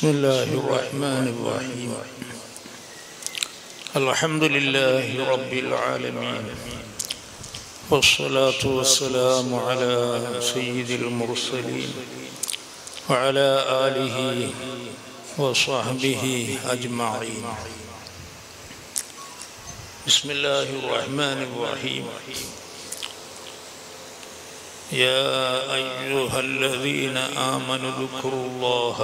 بسم الله الرحمن الرحيم الحمد لله رب العالمين والصلاة والسلام على سيد المرسلين وعلى آله وصحبه أجمعين بسم الله الرحمن الرحيم يا أيها الذين آمنوا اذكروا الله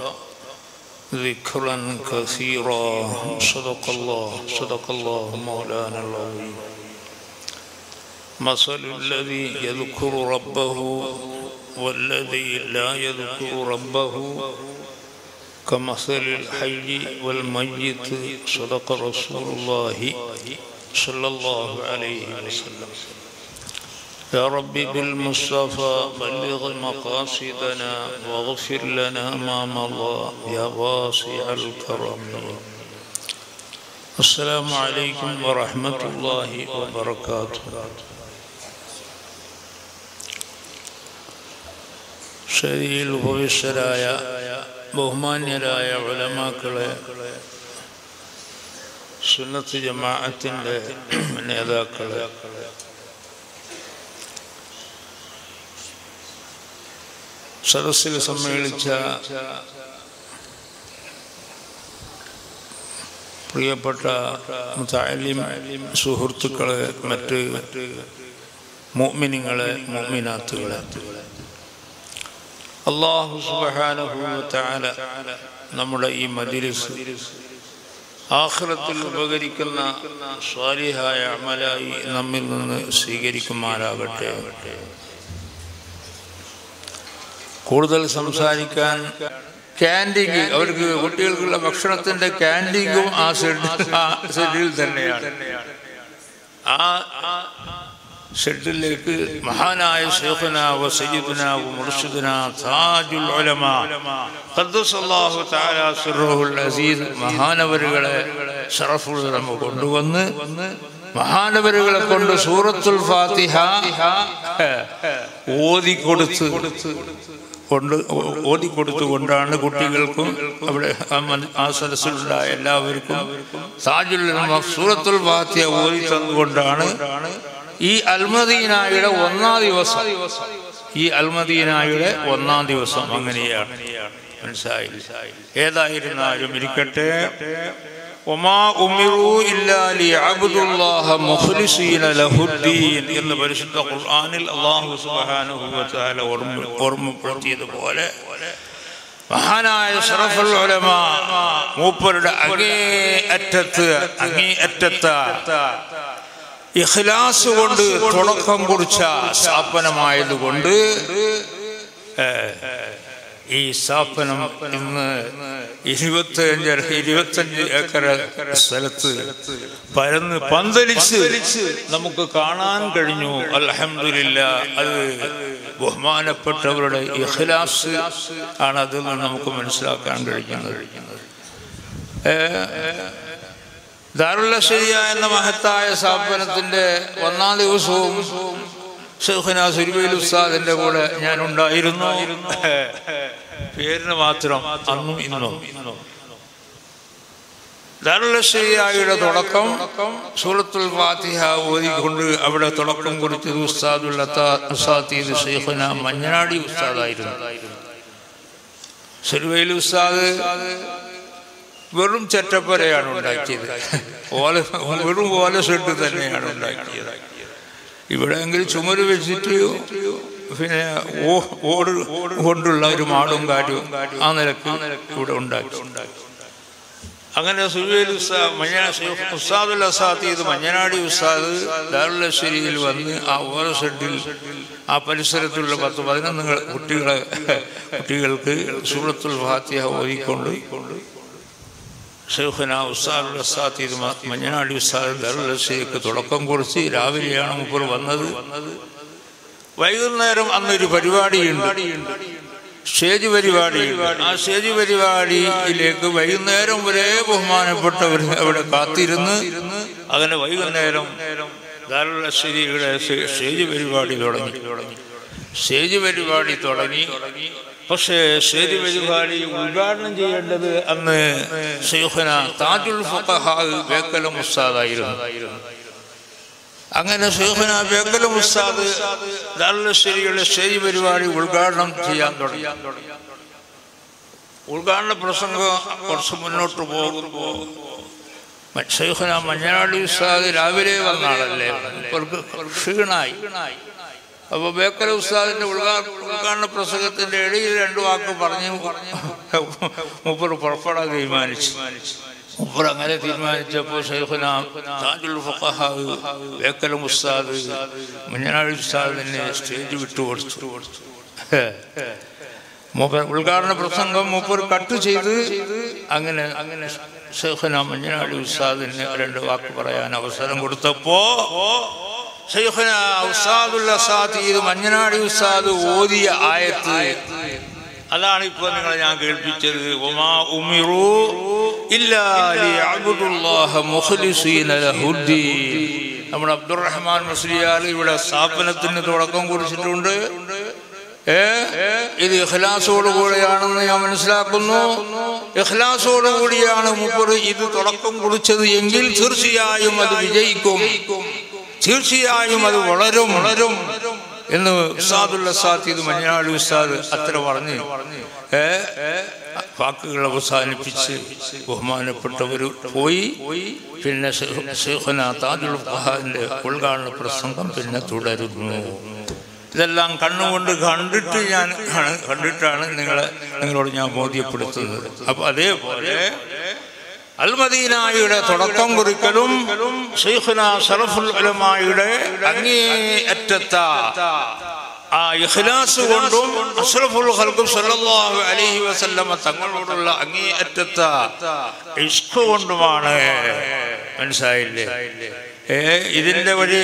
ذكرا كثيرا صدق الله صدق الله مولانا العظيم مثل الذي يذكر ربه والذي لا يذكر ربه كمثل الحي والميت صدق رسول الله صلى الله عليه وسلم يا رب بالمصطفى بلغ مقاصدنا واغفر لنا ما مضى يا واسع الكرم السلام عليكم ورحمة الله وبركاته ശരിയിൽ ഭവിഷ്യരായ ബഹുമാന്യരായ ഉലമാക്കളെ സുന്നത്ത് ജമാഅത്തിൻ്റെ നേതാക്കളെ സദസ്സിൽ സമ്മേളിച്ച പ്രിയപ്പെട്ട മുത്താലിം സുഹൃത്തുക്കളെ മറ്റ് മോമിനിങ്ങളെ മോമിനാത്തുകളെ അള്ളാഹു സുബാനുഭൂത്താല നമ്മുടെ ഈ മജിലിസ് ആഖിറത്തിൽ ഉപകരിക്കുന്ന സ്വാലിഹായ അമലായി നമ്മിൽ നിന്ന് സ്വീകരിക്കുമാറാകട്ടെ കൂടുതൽ സംസാരിക്കാൻ ക്യാൻറ്റീങ് അവർക്ക് കുട്ടികൾക്കുള്ള ഭക്ഷണത്തിന്റെ ക്യാൻറ്റീങ്ങും ആ ഷെഡ് ആ ഷെഡിൽ തന്നെയാണ് ആ ഷെഡിലേക്ക് മഹാനായ ഷേഖുനാവ് സയ്യിദുനാവ് മുർഷിദുന താജുൽ ഉലമ ഖദ്ദസല്ലാഹു തആല സിർറുൽ അസീസ് മഹാനവരുകളെ ഷറഫുൽ ഉലമ കൊണ്ടുവന്ന് മഹാനവരുകളെ കൊണ്ട് സൂറത്തുൽ ഫാത്തിഹ ഓതി കൊടുത്ത് കൊണ്ട് ഓതിക്കൊടുത്തുകൊണ്ടാണ് കുട്ടികൾക്കും അവിടെ ആ സദസ്സിലുള്ള എല്ലാവർക്കും താജുൽ സൂറത്തുൽ ഫാത്തിഹ ഓതി തന്നുകൊണ്ടാണ് ഈ അൽമദീനായുടെ ഒന്നാം ദിവസം ഈ അൽമദീനായുടെ ഒന്നാം ദിവസം അങ്ങനെയാണ് മനസ്സിലായി ഏതായിരുന്നാലും ഇരിക്കട്ടെ എന്ന് പരിശുദ്ധ ഖുർആനിൽ അള്ളാഹു സുബ്ഹാനഹു വ തആല ഓർമ്മപ്പെടുത്തിയതുപോലെ മഹാനായ ഷറഫുൽ ഉലമ മൂപ്പരുടെ അങ്ങേ അറ്റത്ത് അങ്ങേ അറ്റത്ത ഇഖ്ലാസ് കൊണ്ട് തുടക്കം കുറിച്ച സ്ഥാപനമായതുകൊണ്ട് ഈ സ്ഥാപനം ഇന്ന് ഇരുപത്തിയഞ്ച് ഇരുപത്തഞ്ച് ഏക്കർ സ്ഥലത്ത് പരന്ന് പന്തലിച്ച് നമുക്ക് കാണാൻ കഴിഞ്ഞു അലഹമില്ല അത് ബഹുമാനപ്പെട്ടവരുടെ ഇഖ്ലാസ് ആണ് അതിൽ നിന്ന് നമുക്ക് മനസ്സിലാക്കാൻ കഴിയുന്നത് ദാറുള്ള ശരിയ എന്ന മഹത്തായ സ്ഥാപനത്തിന്റെ ഒന്നാം ദിവസവും ഷെയ്ഖുന സുരുബൈൽ ഉസ്താദിന്റെ കൂടെ ഞാൻ ഉണ്ടായിരുന്നു പേരിന് മാത്രം അന്നും ഇന്നും ദാറുള്ള ശരിയായുടെ തുടക്കം സൂറത്തുൽ ഫാത്തിഹ ഓതിക്കൊണ്ട് അവിടെ തുടക്കം കുറിച്ചത് ഉസ്താദുൽ ഉസ്താദ് ഷെയ്ഖുന മഞ്ഞനാടി ഉസ്താദായിരുന്നു സുരുബൈൽ ഉസ്താദ് വെറും ചെറ്റപ്പരയാണ് ഉണ്ടാക്കിയത് ഓല വെറും ഓല ഷെഡ് തന്നെയാണ് ഉണ്ടാക്കിയത് ഇവിടെ എങ്കിൽ ചുമര് വെച്ചിട്ട് പിന്നെ ഓട് കൊണ്ടുള്ള ഒരു മാടും കാറ്റും ആ നിലക്ക് ഇവിടെ ഉണ്ടാക്കി അങ്ങനെ സുബേൽ ഉസ്താദുൽ അസാദ് ഇത് മഞ്ഞനാടി ഉസ്താദ് ദാറുലശ്ശേരിയിൽ വന്ന് ആ ഓല ഷെഡിൽ ആ പരിസരത്തുള്ള പത്ത് പതിനൊന്ന് കുട്ടികളെ കുട്ടികൾക്ക് സൂറത്തുൽ ഫാത്തിഹ ഓതിക്കൊണ്ട് ഷെയ്ഖുന ഉസ്താദുൽ അസാദ് ഇത് മഞ്ഞനാടി ഉസ്താദ് ദറുലശ്ശേരിക്ക് തുടക്കം കുറിച്ച് രാവിലെയാണ് മുപ്പർ വന്നത് വൈകുന്നേരം അന്നൊരു പരിപാടിയുണ്ട് സ്റ്റേജ് പരിപാടിയുണ്ട് ആ സ്റ്റേജ് പരിപാടിയിലേക്ക് വൈകുന്നേരം വരെ ബഹുമാനപ്പെട്ടവർ അവിടെ കാത്തിരുന്ന് അങ്ങനെ വൈകുന്നേരം ദാറുലശ്ശേരിയുടെ സ്റ്റേജ് പരിപാടി തുടങ്ങി സ്റ്റേജ് പരിപാടി തുടങ്ങി പക്ഷേ ശരി പരിപാടി ഉദ്ഘാടനം ചെയ്യേണ്ടത് അന്ന് ഷെയ്ഖുന താജുൽ ഫഖഹാ ബേക്കലം ഉസ്താദായിരുന്നു അങ്ങനെ ഷെയ്ഖുന ബേക്കലം ഉസ്താദ് ദാറുലശ്ശേരിയുടെ സ്റ്റേജ് പരിപാടി ഉദ്ഘാടനം ചെയ്യാൻ തുടങ്ങി ഉദ്ഘാടന പ്രസംഗം കുറച്ച് മുന്നോട്ട് പോകുമ്പോൾ ഷെയ്ഖുന മഞ്ഞനാടി ഉസ്താദ് രാവിലെ വന്ന ആളല്ലേ ഇവർക്ക് ക്ഷീണായി അപ്പോൾ ബേക്കൽ ഉസ്താദിന്റെ ഉദ്ഘാ ഉദ്ഘാടന പ്രസംഗത്തിന്റെ ഇടയിൽ രണ്ടു വാക്ക് പറഞ്ഞു മുപ്പർ പുറപ്പെടാൻ തീരുമാനിച്ചു മുപ്പർ അങ്ങനെ തീരുമാനിച്ചപ്പോൾ ഷെയ്ഖുന താജുൽ ഫഖഹ ബേക്കലും ഉസ്താദ് മഞ്ഞനാടി ഉസ്താദിനെ സ്റ്റേജ് വിട്ടു കൊടുത്തു മൂപ്പർ ഉദ്ഘാടന പ്രസംഗം മൂപ്പർ കട്ട് ചെയ്ത് അങ്ങനെ അങ്ങനെ ഷെയ്ഖുന മഞ്ഞനാടി ഉസ്താദിന് രണ്ട് വാക്ക് പറയാൻ അവസരം കൊടുത്തപ്പോ ഷെയ്ഖുന ഉസ്താദുൽ അസാദ് മഞ്ഞനാടി ഉസ്താദ് ഓതിയ ആയത്ത് അതാണ് ഇപ്പൊ നിങ്ങളെ ഞാൻ കേൾപ്പിച്ചത് ഒമാ ഉമിറു ഇല്ലാ ലിയഅബ്ദുല്ലാഹ മുഖ്ലിസീന ലഹുദ്ദീൻ നമ്മുടെ അബ്ദുറഹ്മാൻ മുസ്ലിയാർ ഇവിടെ സ്ഥാപനത്തിന് തുടക്കം കുറിച്ചിട്ടുണ്ട് ഏ ഇത് ഇഖ്ലാസോട് കൂടെയാണെന്ന് ഞാൻ മനസ്സിലാക്കുന്നു ഇഖ്ലാസോട് കൂടിയാണ് മുപ്പർ ഇത് തുടക്കം കുറിച്ചത് എങ്കിൽ തീർച്ചയായും അത് വിജയിക്കും തീർച്ചയായും അത് വളരും വളരും എന്ന് ഉസ്താദുൽ അസാദ് ഇത് മഞ്ഞാളി ഉസ്താദ് അത്ര പറഞ്ഞ് ഏ വാക്കുകൾ അവസാനിപ്പിച്ച് ബഹുമാനപ്പെട്ടവർ പോയി പിന്നെ ഷെയ്ഖുന താജുൽ ഫഹാന്റെ ഉദ്ഘാടന പ്രസംഗം പിന്നെ തുടരുന്നു ഇതെല്ലാം കണ്ണുകൊണ്ട് കണ്ടിട്ട് ഞാൻ കണ്ടിട്ടാണ് നിങ്ങളെ നിങ്ങളോട് ഞാൻ ബോധ്യപ്പെടുത്തുന്നത് അപ്പൊ അതേപോലെ അൽമദീനായുടെ തുടക്കം കുറിക്കലും ഷെയ്ഖുന സറഫുൽ ഉലമായുടെ അങ്ങേയറ്റത്ത ആ ഇഖ്ലാസ് കൊണ്ടും അഷ്റഫുൽ ഖൽഖു സല്ലല്ലാഹു അലൈഹി വസല്ലമ തങ്ങളോടുള്ള അങ്ങേയറ്റത്ത ഇഷ്ക് കൊണ്ടുമാണ് മനസ്സിലായില്ലേ ഏ ഇതിന്റെ ഒരു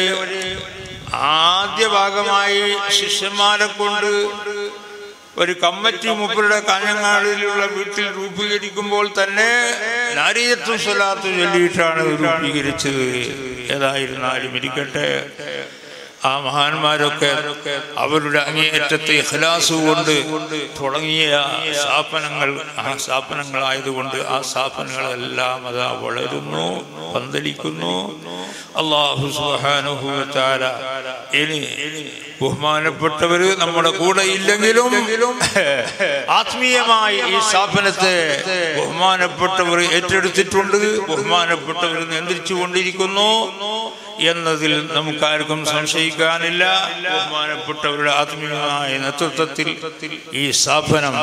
ആദ്യ ഭാഗമായി ശിഷ്യന്മാരെ കൊണ്ട് ഒരു കമ്മറ്റി മുപ്പരുടെ കാഞ്ഞങ്ങാടിലുള്ള വീട്ടിൽ രൂപീകരിക്കുമ്പോൾ തന്നെ നാരീയത്വം സ്വലാത്ത് ചൊല്ലിയിട്ടാണ് രൂപീകരിച്ചത് ഏതായിരുന്നാലും ഇരിക്കട്ടെ ആ മഹാന്മാരൊക്കെ അവരുടെ അങ്ങേയറ്റത്തെ ഇഖ്ലാസ് കൊണ്ട് തുടങ്ങിയ സ്ഥാപനങ്ങൾ ആ സ്ഥാപനങ്ങളായതുകൊണ്ട് ആ സ്ഥാപനങ്ങളെല്ലാം അതാ വളരുന്നു പന്തലിക്കുന്നു അള്ളാഹു സുഹാനുഭൂത്താല ഇനി ബഹുമാനപ്പെട്ടവര് നമ്മുടെ കൂടെ ഇല്ലെങ്കിലും ആത്മീയമായി ഈ സ്ഥാപനത്തെ ബഹുമാനപ്പെട്ടവർ ഏറ്റെടുത്തിട്ടുണ്ട് ബഹുമാനപ്പെട്ടവർ നിയന്ത്രിച്ചു കൊണ്ടിരിക്കുന്നു എന്നതിൽ നമുക്കാർക്കും സംശയിക്കാനില്ല ബഹുമാനപ്പെട്ടവരുടെ ആത്മീയമായ നേതൃത്വത്തിൽ ഈ സ്ഥാപനം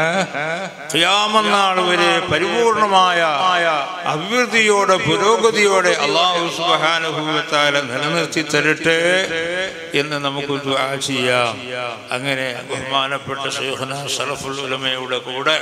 ഖിയാമനാൾ വരെ പരിപൂർണമായ അഭിവൃദ്ധിയോടെ പുരോഗതിയോടെ അള്ളാഹു സുബാനുഭവത്താല നിലനിർത്തി തരട്ടെ എന്ന് നമുക്ക് ദുആ ചെയ്യാം അങ്ങനെ ബഹുമാനപ്പെട്ട ഷെയ്ഖുന സറഫുൽ ഉലമയുടെ കൂടെ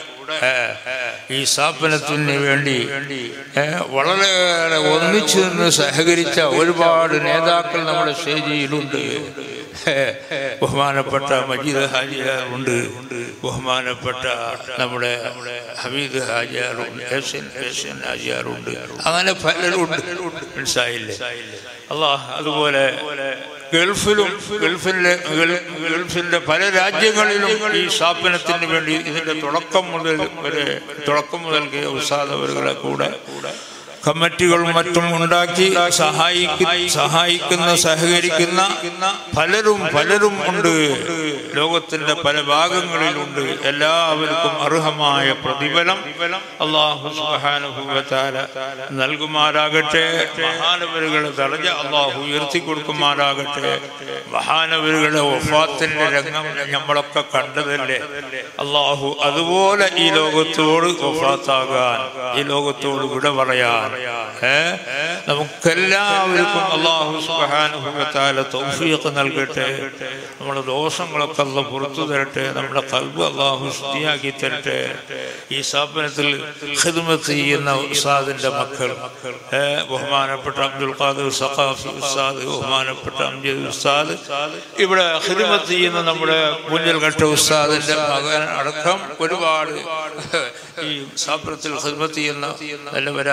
ഈ സ്ഥാപനത്തിന് വേണ്ടി വളരെ ഒന്നിച്ചു നിന്ന് സഹകരിച്ച ഒരുപാട് നേതാക്കൾ നമ്മുടെ സ്റ്റേജിയിലുണ്ട് ബഹുമാനപ്പെട്ട മജീദ് ഹാജിയാറുണ്ട് ബഹുമാനപ്പെട്ട നമ്മുടെ ഹമീദ് ഹാജിയാറുണ്ട് ഹസൻ ഹസൻ ഹാജിയാറുണ്ട് അങ്ങനെ പലരുണ്ട് മനസ്സിലായില്ലേ അള്ളാഹ് അതുപോലെ ഗൾഫിലും ഗൾഫിലെ ഗൾഫിന്റെ പല രാജ്യങ്ങളിലും ഈ സ്ഥാപനത്തിന് വേണ്ടി ഇതിന്റെ തുടക്കം മുതൽ വരെ തുടക്കം മുതൽ ഉത്സാഹവരുകളെ കൂടെ കമ്മിറ്റികളും മറ്റും ഉണ്ടാക്കി സഹായിക്ക സഹായിക്കുന്ന സഹകരിക്കുന്ന പലരും പലരും ഉണ്ട് ലോകത്തിന്റെ പല ഭാഗങ്ങളിലുണ്ട് എല്ലാവർക്കും അർഹമായ പ്രതിഫലം അള്ളാഹു സുഹാനുഭവത്താല നൽകുമാറാകട്ടെ മഹാനവരുകളെ തടഞ്ഞ അള്ളാഹു ഉയർത്തി കൊടുക്കുമാറാകട്ടെ മഹാനവരുകളുടെ ഒഫാത്തിന്റെ രംഗം നമ്മളൊക്കെ കണ്ടതല്ലേ അള്ളാഹു അതുപോലെ ഈ ലോകത്തോട് ഒഫാത്താകാൻ ഈ ലോകത്തോട് വിട പറയാൻ നമുക്കെല്ലാവർക്കും അള്ളാഹു സുബാനുഭവത്താല തൗഫീഖ് നൽകട്ടെ നമ്മുടെ ദോഷങ്ങളൊക്കെ അല്ല പുറത്തു തരട്ടെ നമ്മുടെ കൽബ് അള്ളാഹു ശുദ്ധിയാക്കി തരട്ടെ ഈ സ്ഥാപനത്തിൽ ഖിദ്മത്ത് ചെയ്യുന്ന ഉസ്താദിന്റെ മക്കൾ ബഹുമാനപ്പെട്ട അബ്ദുൽ ഖാദർ സഖാഫി ഉസ്താദ് ബഹുമാനപ്പെട്ട അംജദ് ഉസ്താദ് ഇവിടെ ഖിദ്മത്ത് ചെയ്യുന്ന നമ്മുടെ കുഞ്ഞൽഘട്ട ഉസ്താദിന്റെ മകൻ അടക്കം ഒരുപാട് ഈ സ്ഥാപനത്തിൽ ഖിദ്മത്ത് ചെയ്യുന്ന നല്ലവരായ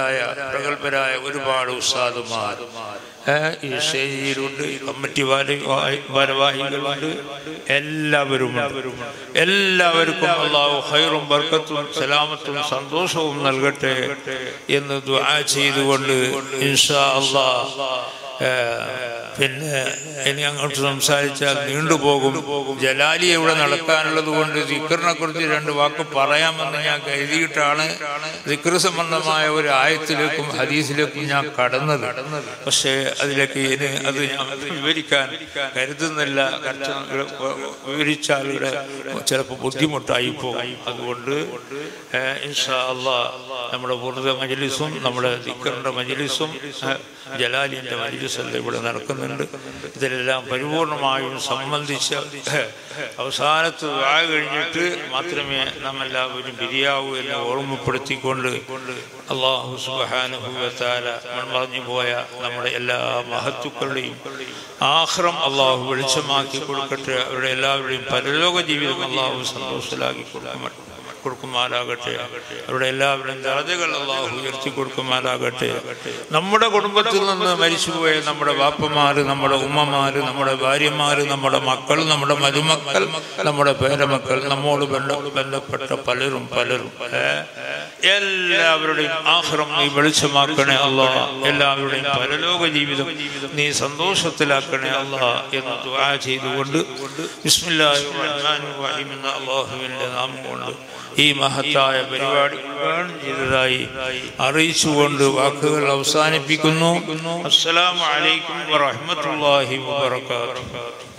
പ്രഗത്ഭരായ ഒരുപാട് ഉസ്താദുമാർ ഏ, ഈ സ്റ്റേജിലുണ്ട് കമ്മിറ്റി ഭാര- ഭാരവാഹികളുണ്ട് എല്ലാവരും എല്ലാവർക്കും അള്ളാഹു ഹൈറും ബർക്കത്തും സലാമത്തും സന്തോഷവും നൽകട്ടെ എന്ന് ദുആ ചെയ്തുകൊണ്ട് ഇൻഷാ അള്ളാഹ് ഏ, പിന്നെ ഇനി അങ്ങോട്ട് സംസാരിച്ചാൽ നീണ്ടുപോകും ജലാലി ഇവിടെ നടക്കാനുള്ളത് കൊണ്ട് ദിക്കറിനെ കുറിച്ച് രണ്ട് വാക്ക് പറയാമെന്ന് ഞാൻ കരുതിയിട്ടാണ് ദിക്കർ സംബന്ധമായ ഒരു ആയത്തിലേക്കും ഹദീസിലേക്കും ഞാൻ കടന്നത് പക്ഷേ അതിലേക്ക് ഇനി അത് ഞാൻ വിവരിക്കാൻ കരുതുന്നില്ല കാരണം ഇവിടെ വിവരിച്ചാൽ ഇവിടെ ചിലപ്പോൾ ബുദ്ധിമുട്ടായി പോകും അതുകൊണ്ട് ഏ, ഇൻഷാ അള്ളാ നമ്മുടെ പൂർണ്ണ മജലിസും നമ്മുടെ ദിക്കറിന്റെ മജലിസും ഏ, ജലാലിന്റെ മജലിസെല്ലാം ഇവിടെ നടക്കുന്നുണ്ട് ഇതിലെല്ലാം പരിപൂർണമായും സംബന്ധിച്ച ഏ, അവസാനത്ത് ദുആ കഴിഞ്ഞിട്ട് മാത്രമേ നാം എല്ലാവരും പിരിയാവൂ എന്ന് ഓർമ്മപ്പെടുത്തിക്കൊണ്ട് അള്ളാഹു സുബാനുഭവത്താല മൺമറഞ്ഞു പോയ നമ്മുടെ എല്ലാ മഹത്തുക്കളുടെയും ആഹ്റം അള്ളാഹു വെളിച്ചമാക്കി കൊടുക്കട്ടെ അവരുടെ എല്ലാവരുടെയും പരലോക ജീവിതം അള്ളാഹു സന്തോഷത്തിലാക്കി കൊടുക്കുമട്ടെ കൊടുക്കുമാറാകട്ടെ അവരുടെ എല്ലാവരുടെയും ദർജകൾ അള്ളാഹു ഉയർത്തി കൊടുക്കുമാറാകട്ടെ നമ്മുടെ കുടുംബത്തിൽ നിന്ന് മരിച്ചുപോയ നമ്മുടെ വാപ്പമാര് നമ്മുടെ ഉമ്മമാര് നമ്മുടെ ഭാര്യമാര് നമ്മുടെ മക്കൾ നമ്മുടെ മരുമക്കൾ നമ്മുടെ പേരമക്കൾ നമ്മോട് ബന്ധ ബന്ധപ്പെട്ട പലരും പലരും ഏ? എല്ലാവരുടെയും ആഹ്റം നീ വെളിച്ചമാക്കണേ അല്ലാ എല്ലാവരുടെയും പരലോക ജീവിതം നീ സന്തോഷത്തിലാക്കണേ അല്ലാ എന്ന് ദുആ ചെയ്തുകൊണ്ട് ബിസ്മില്ലാഹിർ റഹ്മാനിർ റഹീം എന്ന അള്ളാഹുവിൻ്റെ നാമം കൊണ്ട് ഈ മഹത്തായ പരിപാടി ഉദ്ഘാടനം ചെയ്തതായി അറിയിച്ചുകൊണ്ട് വാക്കുകൾ അവസാനിപ്പിക്കുന്നു അസ്സലാമു അലൈക്കും വറഹ്മത്തുള്ളാഹി വബറകാതുഹു